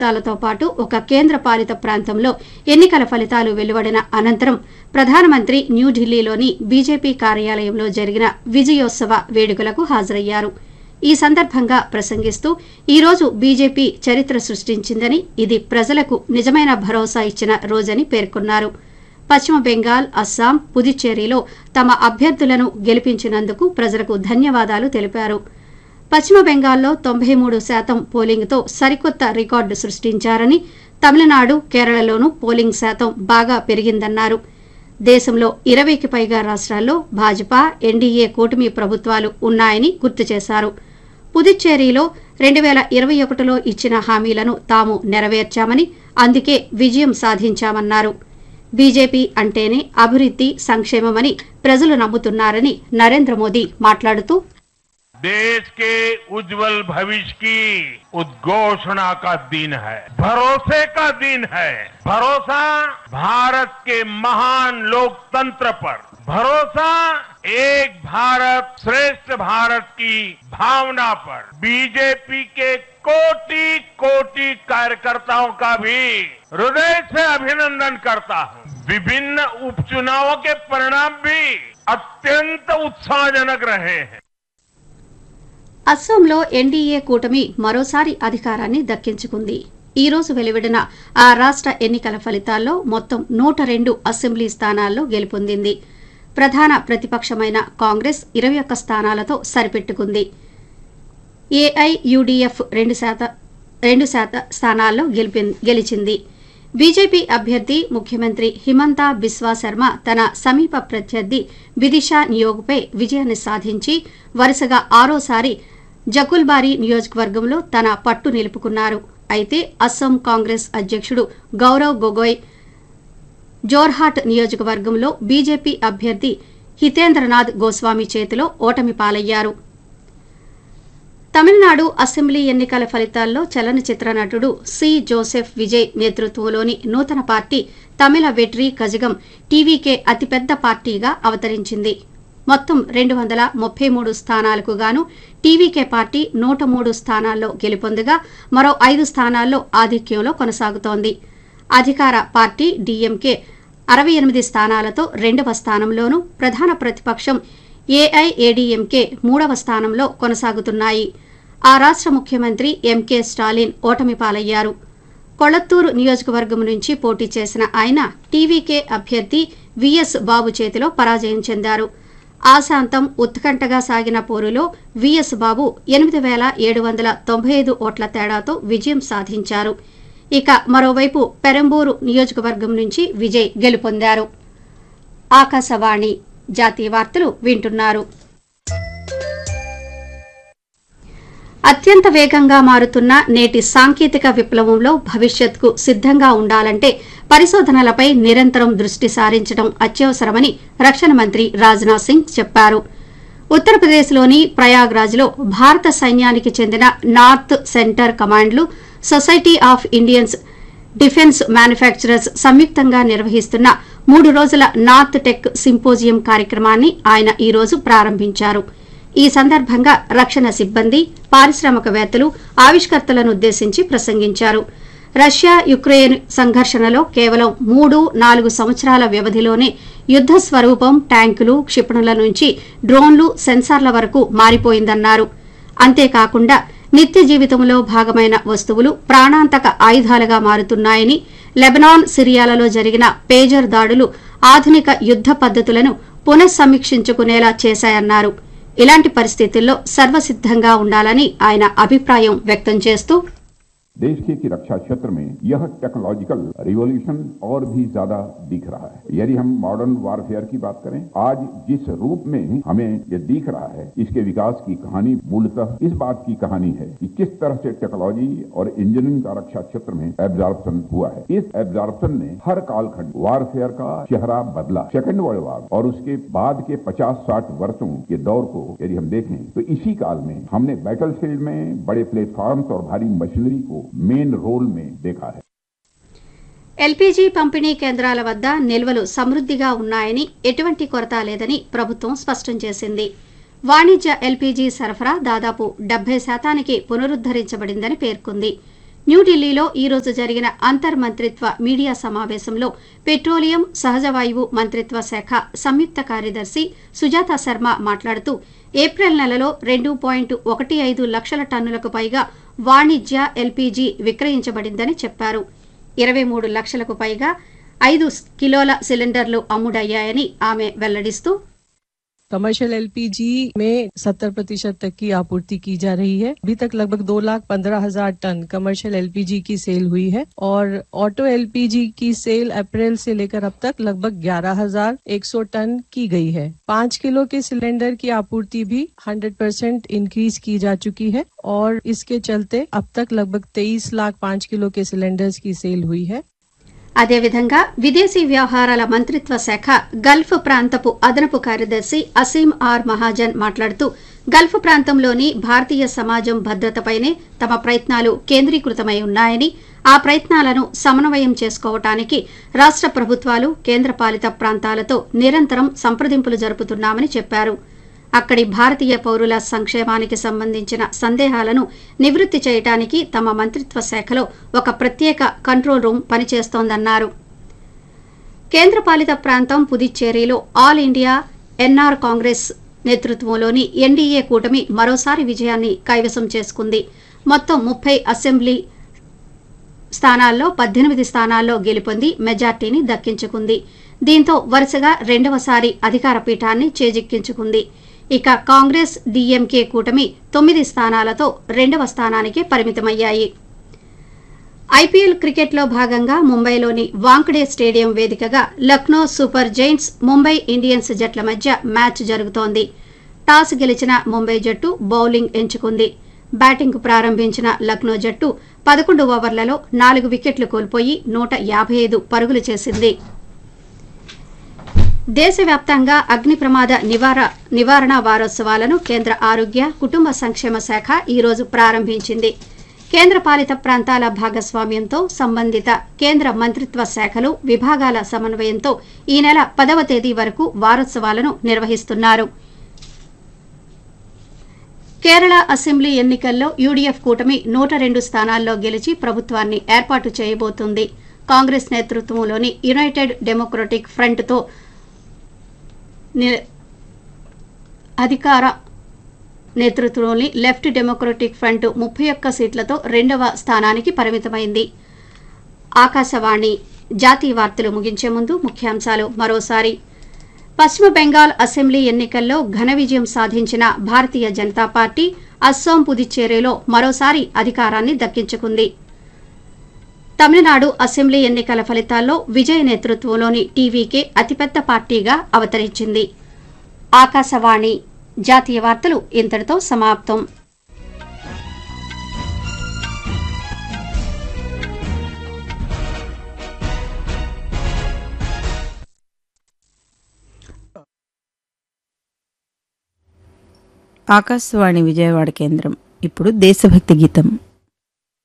రాష్ట్రాలతో పాటు ఒక కేంద్ర పాలిత ప్రాంతంలో ఎన్నికల ఫలితాలు వెలువడిన అనంతరం ప్రధానమంత్రి న్యూఢిల్లీలోని బీజేపీ కార్యాలయంలో జరిగిన విజయోత్సవ వేడుకలకు హాజరయ్యారు ఈ సందర్భంగా ప్రసంగిస్తూ ఈ రోజు బీజేపీ చరిత్ర సృష్టించిందని ఇది ప్రజలకు నిజమైన భరోసా ఇచ్చిన రోజని పేర్కొన్నారు పశ్చిమ బెంగాల్ అస్సాం పుదుచ్చేరిలో తమ అభ్యర్థులను గెలిపించినందుకు ప్రజలకు ధన్యవాదాలు తెలిపారు పశ్చిమ బెంగాల్లో తొంభై మూడు శాతం పోలింగ్తో సరికొత్త రికార్డు సృష్టించారని తమిళనాడు కేరళలోనూ పోలింగ్ శాతం బాగా పెరిగిందన్నారు దేశంలో ఇరవైకి పైగా రాష్ట్రాల్లో భాజపా ఎన్డీఏ కూటమి ప్రభుత్వాలు ఉన్నాయని గుర్తు చేశారు పుదుచ్చేరిలో రెండు వేల ఇరవై ఒకటిలో ఇచ్చిన హామీలను తాము నెరవేర్చామని అందుకే విజయం సాధించామన్నారు బీజేపీ అంటేనే అభివృద్ధి సంక్షేమమని ప్రజలు నమ్ముతున్నారని నరేంద్ర మోదీ మాట్లాడుతూ देश के उज्जवल भविष्य की उद्घोषणा का दिन है भरोसे का दिन है भरोसा भारत के महान लोकतंत्र पर भरोसा एक भारत श्रेष्ठ भारत की भावना पर बीजेपी के कोटि कोटि कार्यकर्ताओं का भी हृदय से अभिनंदन करता हूं विभिन्न उपचुनावों के परिणाम भी अत्यंत उत्साहजनक रहे हैं అస్సాంలో ఎన్డీఏ కూటమి మరోసారి అధికారాన్ని దక్కించుకుంది ఈ రోజు వెలువడిన ఆ రాష్ట్ర ఎన్నికల ఫలితాల్లో మొత్తం నూట రెండు అసెంబ్లీ స్థానాల్లో గెలుపొందింది ప్రధాన ప్రతిపక్షమైన కాంగ్రెస్ ఇరవై ఒక్క స్థానాలతో సరిపెట్టుకుంది ఏఐయుడిఎఫ్ రెండు శాత రెండు శాత స్థానాల్లో గెలిపి- గెలిచింది బీజేపీ అభ్యర్థి ముఖ్యమంత్రి హిమంతా బిస్వా శర్మ తన సమీప ప్రత్యర్థి విదిషా నియోగ్పై విజయాన్ని సాధించి వరుసగా ఆరోసారి జకుల్బారి నియోజకవర్గంలో తన పట్టు నిలుపుకున్నారు అయితే అస్సాం కాంగ్రెస్ అధ్యక్షుడు గౌరవ్ గొగోయ్ జోర్హాట్ నియోజకవర్గంలో బీజేపీ అభ్యర్థి హితేంద్రనాథ్ గోస్వామి చేతిలో ఓటమి పాలయ్యారు తమిళనాడు అసెంబ్లీ ఎన్నికల ఫలితాల్లో చలనచిత్ర నటుడు సి జోసెఫ్ విజయ్ నేతృత్వంలోని నూతన పార్టీ తమిళ వెట్రి కజగం టీవీకే అతిపెద్ద పార్టీగా అవతరించింది మొత్తం రెండు వందల ముప్పై మూడు స్థానాలకు గాను టీవీకే పార్టీ నూట మూడు స్థానాల్లో గెలుపొందగా మరో ఐదు స్థానాల్లో ఆధిక్యంలో కొనసాగుతోంది అధికార పార్టీ డీఎంకే అరవై ఎనిమిది స్థానాలతో రెండవ స్థానంలోనూ ప్రధాన ప్రతిపక్షం ఏఐఏడీఎంకే మూడవ స్థానంలో కొనసాగుతున్నాయి ఆ రాష్ట్ర ముఖ్యమంత్రి ఎంకే స్టాలిన్ ఓటమి పాలయ్యారు కొళత్తూరు నియోజకవర్గం నుంచి పోటీ చేసిన ఆయన టీవీకే అభ్యర్థి విఎస్ బాబు చేతిలో పరాజయం చెందారు ఆశాంతం ఉత్కంఠగా సాగిన పోరులో విఎస్ బాబు ఎనిమిది వేల ఏడు వందల తొంభై ఐదు ఓట్ల తేడాతో విజయం సాధించారు ఇక మరోవైపు పెరంబూరు నియోజకవర్గం నుంచి విజయ్ గెలుపొందారు ఆకాశవాణి జాతీయ వార్తలు వింటున్నారు అత్యంత వేగంగా మారుతున్న నేటి సాంకేతిక విప్లవంలో భవిష్యత్కు సిద్ధంగా ఉండాలంటే పరిశోధనలపై నిరంతరం దృష్టి సారించడం అత్యవసరమని రక్షణ మంత్రి రాజ్నాథ్ సింగ్ చెప్పారు ఉత్తరప్రదేశ్లోని ప్రయాగ్రాజ్లో భారత సైన్యానికి చెందిన నార్త్ సెంటర్ కమాండ్లు society of Indians defence manufacturers సంయుక్తంగా నిర్వహిస్తున్న మూడు రోజుల నార్త్ టెక్ సింపోజియం కార్యక్రమాన్ని ఆయన ఈ రోజు ప్రారంభించారు ఈ సందర్భంగా రక్షణ సిబ్బంది పారిశ్రామికవేత్తలు ఆవిష్కర్తలను ఉద్దేశించి ప్రసంగించారు రష్యా యుక్రెయిన్ సంఘర్షణలో కేవలం మూడు నాలుగు సంవత్సరాల వ్యవధిలోనే యుద్ద స్వరూపం ట్యాంకులు క్షిపణుల నుంచి డ్రోన్లు సెన్సార్ల వరకు మారిపోయిందన్నారు అంతేకాకుండా నిత్య జీవితంలో భాగమైన వస్తువులు ప్రాణాంతక ఆయుధాలుగా మారుతున్నాయని లెబనాన్ సిరియాలలో జరిగిన పేజర్ దాడులు ఆధునిక యుద్ద పద్ధతులను పునఃసమీక్షించుకునేలా చేశాయన్నారు ఇలాంటి పరిస్థితుల్లో సర్వసిద్ధంగా ఉండాలని ఆయన అభిప్రాయం వ్యక్తం చేస్తూ देश के की रक्षा क्षेत्र में यह टेक्नोलॉजिकल रिवॉल्यूशन और भी ज्यादा दिख रहा है यदि हम मॉडर्न वारफेयर की बात करें आज जिस रूप में हमें ये दिख रहा है इसके विकास की कहानी मूलतः इस बात की कहानी है कि किस तरह से टेक्नोलॉजी और इंजीनियरिंग का रक्षा क्षेत्र में एब्जॉर्प्शन हुआ है इस एब्जॉर्प्शन ने हर कालखंड वारफेयर का चेहरा बदला सेकंड वर्ल्ड वार और उसके बाद के 50-60 वर्षों के दौर को यदि हम देखें तो इसी काल में हमने बैटल फील्ड में बड़े प्लेटफॉर्म्स और भारी मशीनरी को मेन रोल में देखा है ఎల్పీజీ పంపిణీ కేంద్రాల వద్ద నిల్వలు సమృద్దిగా ఉన్నాయని ఎటువంటి కొరత లేదని ప్రభుత్వం స్పష్టం చేసింది వాణిజ్య ఎల్పీజీ సరఫరా దాదాపు డెబ్బై శాతానికి పునరుద్దరించబడిందని పేర్కొంది న్యూఢిల్లీలో ఈ రోజు జరిగిన అంతర్మంత్రిత్వ మీడియా సమావేశంలో పెట్రోలియం సహజ వాయువు మంత్రిత్వ శాఖ సంయుక్త కార్యదర్శి సుజాత శర్మ మాట్లాడుతూ ఏప్రిల్ నెలలో రెండు పాయింట్ ఒకటి ఐదు లక్షల టన్నులకు పైగా వాణిజ్య ఎల్పీజీ విక్రయించబడిందని చెప్పారు ఇరవై మూడు లక్షలకు పైగా ఐదు కిలోల సిలిండర్లు అమ్ముడయ్యాయని ఆమె వెల్లడిస్తూ कमर्शियल एलपीजी में 70 प्रतिशत तक की आपूर्ति की जा रही है अभी तक लगभग दो लाख पंद्रह हजार टन कमर्शियल एलपीजी की सेल हुई है और ऑटो एलपीजी की सेल अप्रैल से लेकर अब तक लगभग ग्यारह हजार एक सौ टन की गई है पाँच किलो के सिलेंडर की आपूर्ति भी 100 परसेंट इंक्रीज की जा चुकी है और इसके चलते अब तक लगभग तेईस लाख पाँच किलो के सिलेंडर्स की सेल हुई है అదేవిధంగా విదేశీ వ్యవహారాల మంత్రిత్వ శాఖ గల్ఫ్ ప్రాంతపు అదనపు కార్యదర్శి అసీం ఆర్ మహాజన్ మాట్లాడుతూ గల్ఫ్ ప్రాంతంలోని భారతీయ సమాజం భద్రతపైనే తమ ప్రయత్నాలు కేంద్రీకృతమై ఉన్నాయని ఆ ప్రయత్నాలను సమన్వయం చేసుకోవటానికి రాష్ట్ర ప్రభుత్వాలు కేంద్రపాలిత ప్రాంతాలతో నిరంతరం సంప్రదింపులు జరుపుతున్నామని చెప్పారు అక్కడి భారతీయ పౌరుల సంక్షేమానికి సంబంధించిన సందేహాలను నివృత్తి చేయటానికి తమ మంత్రిత్వ శాఖలో ఒక ప్రత్యేక కంట్రోల్ రూమ్ పనిచేస్తోందన్నారు కేంద్రపాలిత ప్రాంతం పుదుచ్చేరిలో ఆల్ ఇండియా ఎన్ఆర్ కాంగ్రెస్ నేతృత్వంలోని ఎన్డీఏ కూటమి మరోసారి విజయాన్ని కైవసం చేసుకుంది మొత్తం ముప్పై అసెంబ్లీ స్థానాల్లో పద్దెనిమిది స్థానాల్లో గెలుపొంది మెజార్టీని దక్కించుకుంది దీంతో వరుసగా రెండవసారి అధికార పీఠాన్ని చేజిక్కించుకుంది ఇక కాంగ్రెస్ డీఎంకే కూటమి తొమ్మిది స్థానాలతో రెండవ స్థానానికి పరిమితమయ్యాయి ఐపీఎల్ క్రికెట్లో భాగంగా ముంబైలోని వాంకడే స్టేడియం వేదికగా Lucknow super giants Mumbai Indians జట్ల మధ్య మ్యాచ్ జరుగుతోంది టాస్ గెలిచిన ముంబై జట్టు బౌలింగ్ ఎంచుకుంది బ్యాటింగ్ ప్రారంభించిన లక్నో జట్టు పదకొండు ఓవర్లలో నాలుగు వికెట్లు కోల్పోయి నూట యాభై ఐదు పరుగులు చేసింది దేశవ్యాప్తంగా అగ్ని ప్రమాద నివార నివారణ వారోత్సవాలను కేంద్ర ఆరోగ్య కుటుంబ సంక్షేమ శాఖ ఈరోజు ప్రారంభించింది కేంద్రపాలిత ప్రాంతాల భాగస్వామ్యంతో సంబంధిత కేంద్ర మంత్రిత్వ శాఖలు విభాగాల సమన్వయంతో ఈ నెల పదవ తేదీ వరకు వారోత్సవాలను నిర్వహిస్తున్నారు కేరళ అసెంబ్లీ ఎన్నికల్లో యూడీఎఫ్ కూటమి నూట రెండు స్థానాల్లో గెలిచి ప్రభుత్వాన్ని ఏర్పాటు చేయబోతుంది కాంగ్రెస్ నేతృత్వంలోని యునైటెడ్ డెమోక్రటిక్ ఫ్రంట్తో ని- అధికార నేతృత్వంలోని లెఫ్ట్ డెమోక్రటిక్ ఫ్రంట్ ముప్పై ఒక్క సీట్లతో రెండవ స్థానానికి పరిమితమైంది ఆకాశవాణి జాతీయ వార్తలు ముగించే ముందు ముఖ్యాంశాలు మరోసారి పశ్చిమ బెంగాల్ అసెంబ్లీ ఎన్నికల్లో ఘన విజయం సాధించిన భారతీయ జనతా పార్టీ అస్సాం పుదుచ్చేరిలో మరోసారి అధికారాన్ని దక్కించుకుంది తమిళనాడు అసెంబ్లీ ఎన్నికల ఫలితాల్లో విజయ్ నేతృత్వంలోని టీవీకే అతిపెద్ద పార్టీగా అవతరించింది ఆకాశవాణి జాతీయ వార్తలు ఇంతటితో సమాప్తం ఆకాశవాణి విజయవాడ కేంద్రం ఇప్పుడు దేశభక్తి గీతం